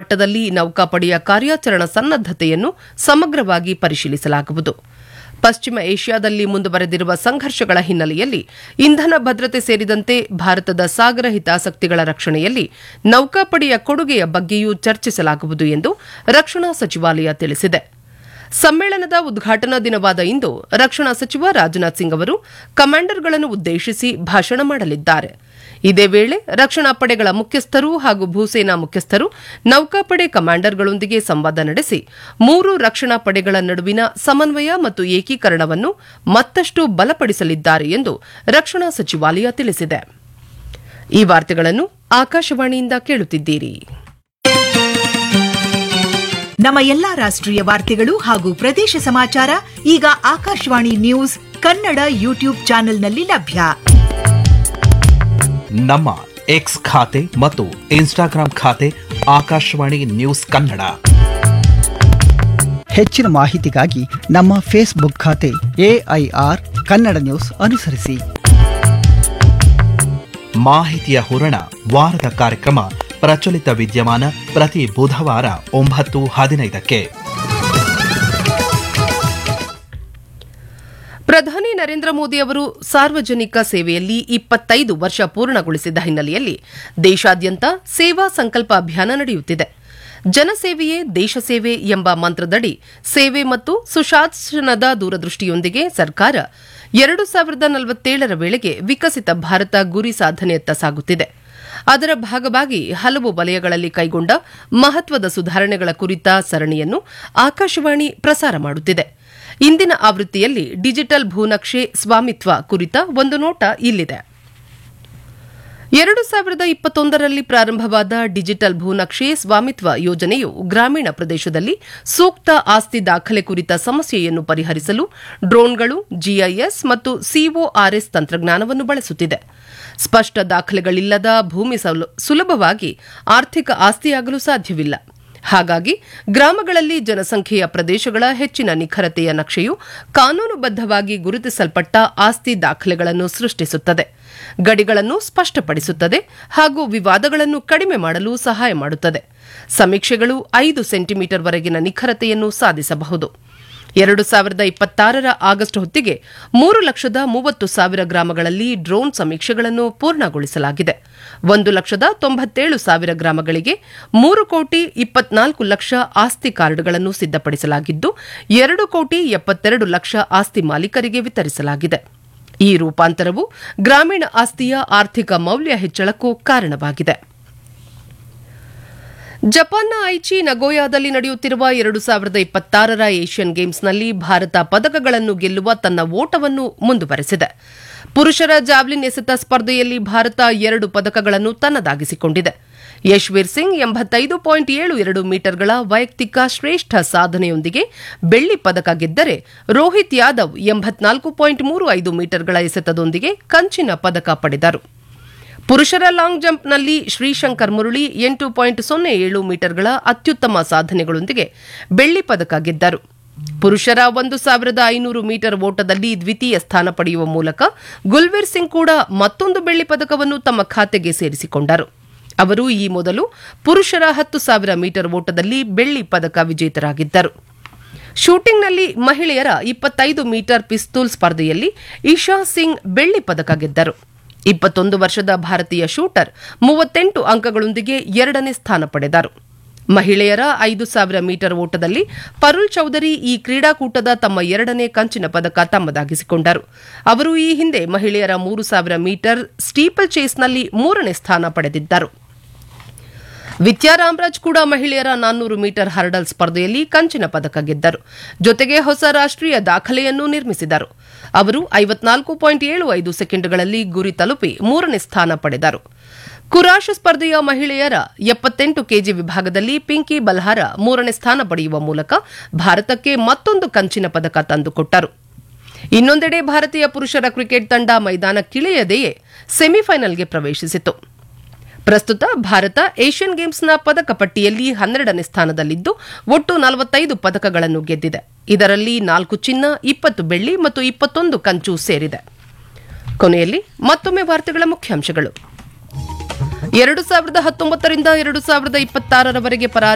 ಮಟ್ಟದಲ್ಲಿ ನೌಕಾಪಡೆಯ ಕಾರ್ಯಾಚರಣಾ ಸನ್ನದ್ದತೆಯನ್ನು ಸಮಗ್ರವಾಗಿ ಪರಿಶೀಲಿಸಲಾಗುವುದು ಪಶ್ಚಿಮ ಏಷ್ಯಾದಲ್ಲಿ ಮುಂದುವರೆದಿರುವ ಸಂಘರ್ಷಗಳ ಹಿನ್ನೆಲೆಯಲ್ಲಿ ಇಂಧನ ಭದ್ರತೆ ಸೇರಿದಂತೆ ಭಾರತದ ಸಾಗರ ಹಿತಾಸಕ್ತಿಗಳ ರಕ್ಷಣೆಯಲ್ಲಿ ನೌಕಾಪಡೆಯ ಕೊಡುಗೆಯ ಬಗ್ಗೆಯೂ ಚರ್ಚಿಸಲಾಗುವುದು ಎಂದು ರಕ್ಷಣಾ ಸಚಿವಾಲಯ ತಿಳಿಸಿದೆ ಸಮ್ಮೇಳನದ ಉದ್ಘಾಟನಾ ದಿನವಾದ ಇಂದು ರಕ್ಷಣಾ ಸಚಿವ ರಾಜನಾಥ್ ಸಿಂಗ್ ಅವರು ಕಮಾಂಡರ್ಗಳನ್ನು ಉದ್ದೇಶಿಸಿ ಭಾಷಣ ಮಾಡಲಿದ್ದಾರೆ ಇದೇ ವೇಳೆ ರಕ್ಷಣಾ ಪಡೆಗಳ ಮುಖ್ಯಸ್ಥರು ಹಾಗೂ ಭೂಸೇನಾ ಮುಖ್ಯಸ್ಥರು ನೌಕಾಪಡೆ ಕಮಾಂಡರ್ಗಳೊಂದಿಗೆ ಸಂವಾದ ನಡೆಸಿ ಮೂರು ರಕ್ಷಣಾ ಪಡೆಗಳ ನಡುವಿನ ಸಮನ್ವಯ ಮತ್ತು ಏಕೀಕರಣವನ್ನು ಮತ್ತಷ್ಟು ಬಲಪಡಿಸಲಿದ್ದಾರೆ ಎಂದು ರಕ್ಷಣಾ ಸಚಿವಾಲಯ ತಿಳಿಸಿದೆ ಈ ವಾರ್ತೆಗಳನ್ನು ಆಕಾಶವಾಣಿಯಿಂದ ಕೇಳುತ್ತಿದ್ದೀರಿ ನಮ್ಮ ಎಲ್ಲಾ ರಾಷ್ಟ್ರೀಯ ವಾರ್ತೆಗಳು ಹಾಗೂ ಪ್ರದೇಶ ಸಮಾಚಾರ ಈಗ ಆಕಾಶವಾಣಿ ನ್ಯೂಸ್ ಕನ್ನಡ ಯೂಟ್ಯೂಬ್ ಚಾನೆಲ್ನಲ್ಲಿ ಲಭ್ಯ ನಮ್ಮ ಎಕ್ಸ್ ಖಾತೆ ಮತ್ತು ಇನ್ಸ್ಟಾಗ್ರಾಂ ಖಾತೆ ಆಕಾಶವಾಣಿ ನ್ಯೂಸ್ ಕನ್ನಡ ಹೆಚ್ಚಿನ ಮಾಹಿತಿಗಾಗಿ ನಮ್ಮ ಫೇಸ್ಬುಕ್ ಖಾತೆ ಎಐಆರ್ ಕನ್ನಡ ನ್ಯೂಸ್ ಅನುಸರಿಸಿ ಮಾಹಿತಿಯ ಹೂರಣ ವಾರದ ಕಾರ್ಯಕ್ರಮ ಪ್ರಚಲಿತ ವಿದ್ಯಮಾನ ಪ್ರತಿ ಬುಧವಾರ ಒಂಬತ್ತು ಹದಿನೈದಕ್ಕೆ ಪ್ರಧಾನಿ ನರೇಂದ್ರ ಮೋದಿ ಅವರು ಸಾರ್ವಜನಿಕ ಸೇವೆಯಲ್ಲಿ ಇಪ್ಪತ್ತೈದು ವರ್ಷ ಪೂರ್ಣಗೊಳಿಸಿದ ಹಿನ್ನೆಲೆಯಲ್ಲಿ ದೇಶಾದ್ಯಂತ ಸೇವಾ ಸಂಕಲ್ಪ ಅಭಿಯಾನ ನಡೆಯುತ್ತಿದೆ ಜನಸೇವೆಯೇ ದೇಶ ಸೇವೆ ಎಂಬ ಮಂತ್ರದಡಿ ಸೇವೆ ಮತ್ತು ಸುಶಾಸನದ ದೂರದೃಷ್ಟಿಯೊಂದಿಗೆ ಸರ್ಕಾರ ಎರಡು ಸಾವಿರದ ನಲವತ್ತೇಳರ ವೇಳೆಗೆ ವಿಕಸಿತ ಭಾರತ ಗುರಿ ಸಾಧನೆಯತ್ತ ಸಾಗುತ್ತಿದೆ ಅದರ ಭಾಗವಾಗಿ ಹಲವು ವಲಯಗಳಲ್ಲಿ ಕೈಗೊಂಡ ಮಹತ್ವದ ಸುಧಾರಣೆಗಳ ಕುರಿತ ಸರಣಿಯನ್ನು ಆಕಾಶವಾಣಿ ಪ್ರಸಾರ ಮಾಡುತ್ತಿದೆ ಇಂದಿನ ಆವೃತ್ತಿಯಲ್ಲಿ ಡಿಜಿಟಲ್ ಭೂನಕ್ಷೆ ಸ್ವಾಮಿತ್ವ ಕುರಿತ ಒಂದು ನೋಟ ಇಲ್ಲಿದೆ ಎರಡು ಸಾವಿರದ ಇಪ್ಪತ್ತೊಂದರಲ್ಲಿ ಪ್ರಾರಂಭವಾದ ಡಿಜಿಟಲ್ ಭೂನಕ್ಷೆ ಸ್ವಾಮಿತ್ವ ಯೋಜನೆಯು ಗ್ರಾಮೀಣ ಪ್ರದೇಶದಲ್ಲಿ ಸೂಕ್ತ ಆಸ್ತಿ ದಾಖಲೆ ಕುರಿತ ಸಮಸ್ಯೆಯನ್ನು ಪರಿಹರಿಸಲು ಡ್ರೋನ್ಗಳು ಜಿಐಎಸ್ ಮತ್ತು ಸಿಒಆರ್ಎಸ್ ತಂತ್ರಜ್ಞಾನವನ್ನು ಬಳಸುತ್ತಿದೆ ಸ್ಪಷ್ಟ ದಾಖಲೆಗಳಿಲ್ಲದ ಭೂಮಿ ಸೌಲ- ಸುಲಭವಾಗಿ ಆರ್ಥಿಕ ಆಸ್ತಿಯಾಗಲು ಸಾಧ್ಯವಿಲ್ಲ ಹಾಗಾಗಿ ಗ್ರಾಮಗಳಲ್ಲಿ ಜನಸಂಖ್ಯೆಯ ಪ್ರದೇಶಗಳ ಹೆಚ್ಚಿನ ನಿಖರತೆಯ ನಕ್ಷೆಯು ಕಾನೂನುಬದ್ಧವಾಗಿ ಗುರುತಿಸಲ್ಪಟ್ಟ ಆಸ್ತಿ ದಾಖಲೆಗಳನ್ನು ಸೃಷ್ಟಿಸುತ್ತದೆ ಗಡಿಗಳನ್ನು ಸ್ಪಷ್ಟಪಡಿಸುತ್ತದೆ ಹಾಗೂ ವಿವಾದಗಳನ್ನು ಕಡಿಮೆ ಮಾಡಲು ಸಹಾಯ ಮಾಡುತ್ತದೆ ಸಮೀಕ್ಷೆಗಳು ಐದು ಸೆಂಟಿಮೀಟರ್ ವರೆಗಿನ ನಿಖರತೆಯನ್ನು ಸಾಧಿಸಬಹುದು ಎರಡು ಸಾವಿರದ ಇಪ್ಪತ್ತಾರರ ಆಗಸ್ಟ್ ಹೊತ್ತಿಗೆ ಮೂರು ಲಕ್ಷದ ಮೂವತ್ತು ಸಾವಿರ ಗ್ರಾಮಗಳಲ್ಲಿ ಡ್ರೋನ್ ಸಮೀಕ್ಷೆಗಳನ್ನು ಪೂರ್ಣಗೊಳಿಸಲಾಗಿದೆ ಒಂದು ಲಕ್ಷದ ತೊಂಬತ್ತೇಳು ಸಾವಿರ ಗ್ರಾಮಗಳಿಗೆ ಮೂರು ಕೋಟಿ ಇಪ್ಪತ್ನಾಲ್ಕು ಲಕ್ಷ ಆಸ್ತಿ ಕಾರ್ಡ್ಗಳನ್ನು ಸಿದ್ಧಪಡಿಸಲಾಗಿದ್ದು ಎರಡು ಕೋಟಿ ಎಪ್ಪತ್ತೆರಡು ಲಕ್ಷ ಆಸ್ತಿ ಮಾಲೀಕರಿಗೆ ವಿತರಿಸಲಾಗಿದೆ ಈ ರೂಪಾಂತರವು ಗ್ರಾಮೀಣ ಆಸ್ತಿಯ ಆರ್ಥಿಕ ಮೌಲ್ಯ ಹೆಚ್ಚಳಕ್ಕೂ ಕಾರಣವಾಗಿದೆ ಜಪಾನ್ನ ಐಚಿ ನಗೋಯಾದಲ್ಲಿ ನಡೆಯುತ್ತಿರುವ ಎರಡು ಸಾವಿರದ ಇಪ್ಪತ್ತಾರರ ಏಷ್ಯನ್ ಗೇಮ್ಸ್ನಲ್ಲಿ ಭಾರತ ಪದಕಗಳನ್ನು ಗೆಲ್ಲುವ ತನ್ನ ಓಟವನ್ನು ಮುಂದುವರೆಸಿದೆ ಪುರುಷರ ಜಾವ್ಲಿನ್ ಎಸೆತ ಸ್ಪರ್ಧೆಯಲ್ಲಿ ಭಾರತ ಎರಡು ಪದಕಗಳನ್ನು ತನ್ನದಾಗಿಸಿಕೊಂಡಿದೆ ಯಶ್ವೀರ್ ಸಿಂಗ್ ಎಂಬತ್ತೈದು ಪಾಯಿಂಟ್ ಏಳು ಎರಡು ಮೀಟರ್ಗಳ ವೈಯಕ್ತಿಕ ಶ್ರೇಷ್ಠ ಸಾಧನೆಯೊಂದಿಗೆ ಬೆಳ್ಳಿ ಪದಕ ಗೆದ್ದರೆ ರೋಹಿತ್ ಯಾದವ್ ಎಂಬತ್ನಾಲ್ಕು ಪಾಯಿಂಟ್ ಮೂರು ಐದು ಮೀಟರ್ಗಳ ಎಸೆತದೊಂದಿಗೆ ಕಂಚಿನ ಪದಕ ಪಡೆದರು ಪುರುಷರ ಲಾಂಗ್ ಜಂಪ್ನಲ್ಲಿ ಶ್ರೀಶಂಕರ್ ಮುರಳಿ ಎಂಟು ಪಾಯಿಂಟ್ ಸೊನ್ನೆ ಏಳು ಮೀಟರ್ಗಳ ಅತ್ಯುತ್ತಮ ಸಾಧನೆಗಳೊಂದಿಗೆ ಬೆಳ್ಳಿ ಪದಕ ಗೆದ್ದರು ಪುರುಷರ ಒಂದು ಸಾವಿರದ ಐನೂರು ಮೀಟರ್ ಓಟದಲ್ಲಿ ದ್ವಿತೀಯ ಸ್ಥಾನ ಪಡೆಯುವ ಮೂಲಕ ಗುಲ್ವೀರ್ ಸಿಂಗ್ ಕೂಡ ಮತ್ತೊಂದು ಬೆಳ್ಳಿ ಪದಕವನ್ನು ತಮ್ಮ ಖಾತೆಗೆ ಸೇರಿಸಿಕೊಂಡರು ಅವರು ಈ ಮೊದಲು ಪುರುಷರ ಹತ್ತು ಸಾವಿರ ಮೀಟರ್ ಓಟದಲ್ಲಿ ಬೆಳ್ಳಿ ಪದಕ ವಿಜೇತರಾಗಿದ್ದರು ಶೂಟಿಂಗ್ನಲ್ಲಿ ಮಹಿಳೆಯರ ಇಪ್ಪತ್ತೈದು ಮೀಟರ್ ಪಿಸ್ತೂಲ್ ಸ್ಪರ್ಧೆಯಲ್ಲಿ ಇಶಾ ಸಿಂಗ್ ಬೆಳ್ಳಿ ಪದಕ ಗೆದ್ದರು ಇಪ್ಪತ್ತೊಂದು ವರ್ಷದ ಭಾರತೀಯ ಶೂಟರ್ ಮೂವತ್ತೆಂಟು ಅಂಕಗಳೊಂದಿಗೆ ಎರಡನೇ ಸ್ಥಾನ ಪಡೆದರು ಮಹಿಳೆಯರ ಐದು ಸಾವಿರ ಮೀಟರ್ ಓಟದಲ್ಲಿ ಪರುಲ್ ಚೌಧರಿ ಈ ಕ್ರೀಡಾಕೂಟದ ತಮ್ಮ ಎರಡನೇ ಕಂಚಿನ ಪದಕ ತಮ್ಮದಾಗಿಸಿಕೊಂಡರು ಅವರು ಈ ಹಿಂದೆ ಮಹಿಳೆಯರ ಮೂರು ಸಾವಿರ ಮೀಟರ್ ಸ್ಟೀಪಲ್ ಚೇಸ್ನಲ್ಲಿ ಮೂರನೇ ಸ್ಥಾನ ಪಡೆದಿದ್ದರು ವಿದ್ಯಾ ರಾಮರಾಜ್ ಕೂಡ ಮಹಿಳೆಯರ ನಾನ್ನೂರು ಮೀಟರ್ ಹರ್ಡಲ್ ಸ್ಪರ್ಧೆಯಲ್ಲಿ ಕಂಚಿನ ಪದಕ ಗೆದ್ದರು ಜೊತೆಗೆ ಹೊಸ ರಾಷ್ಟೀಯ ದಾಖಲೆಯನ್ನು ನಿರ್ಮಿಸಿದರು ಅವರು ಐವತ್ನಾಲ್ಕು ಪಾಯಿಂಟ್ ಏಳು ಐದು ಸೆಕೆಂಡ್ಗಳಲ್ಲಿ ಗುರಿ ತಲುಪಿ ಮೂರನೇ ಸ್ಥಾನ ಪಡೆದರು ಕುರಾಶ್ ಸ್ಪರ್ಧೆಯ ಮಹಿಳೆಯರ ಎಪ್ಪತ್ತೆಂಟು ಕೆಜಿ ವಿಭಾಗದಲ್ಲಿ ಪಿಂಕಿ ಬಲ್ಹಾರ ಮೂರನೇ ಸ್ಥಾನ ಪಡೆಯುವ ಮೂಲಕ ಭಾರತಕ್ಕೆ ಮತ್ತೊಂದು ಕಂಚಿನ ಪದಕ ತಂದುಕೊಟ್ಟರು ಇನ್ನೊಂದೆಡೆ ಭಾರತೀಯ ಪುರುಷರ ಕ್ರಿಕೆಟ್ ತಂಡ ಮೈದಾನಕ್ಕಿಳಿಯದೆಯೇ ಸೆಮಿಫೈನಲ್ಗೆ ಪ್ರವೇಶಿಸಿತು ಪ್ರಸ್ತುತ ಭಾರತ ಏಷ್ಯನ್ ಗೇಮ್ಸ್ನ ಪದಕ ಪಟ್ಟಿಯಲ್ಲಿ ಹನ್ನೆರಡನೇ ಸ್ಥಾನದಲ್ಲಿದ್ದು ಒಟ್ಟು ನಲವತ್ತೈದು ಪದಕಗಳನ್ನು ಗೆದ್ದಿದೆ ಇದರಲ್ಲಿ ನಾಲ್ಕು ಚಿನ್ನ ಇಪ್ಪತ್ತು ಬೆಳ್ಳಿ ಮತ್ತು ಇಪ್ಪತ್ತೊಂದು ಕಂಚು ಸೇರಿದೆ ಕೊನೆಯಲ್ಲಿ ಮತ್ತೊಮ್ಮೆ ವಾರ್ತೆಗಳ ಮುಖ್ಯಾಂಶಗಳು ಎರಡು ಸಾವಿರದ ಹತ್ತೊಂಬತ್ತರಿಂದ ಎರಡು ಸಾವಿರದ ಇಪ್ಪತ್ತಾರರವರೆಗೆ ಪರಾರಿ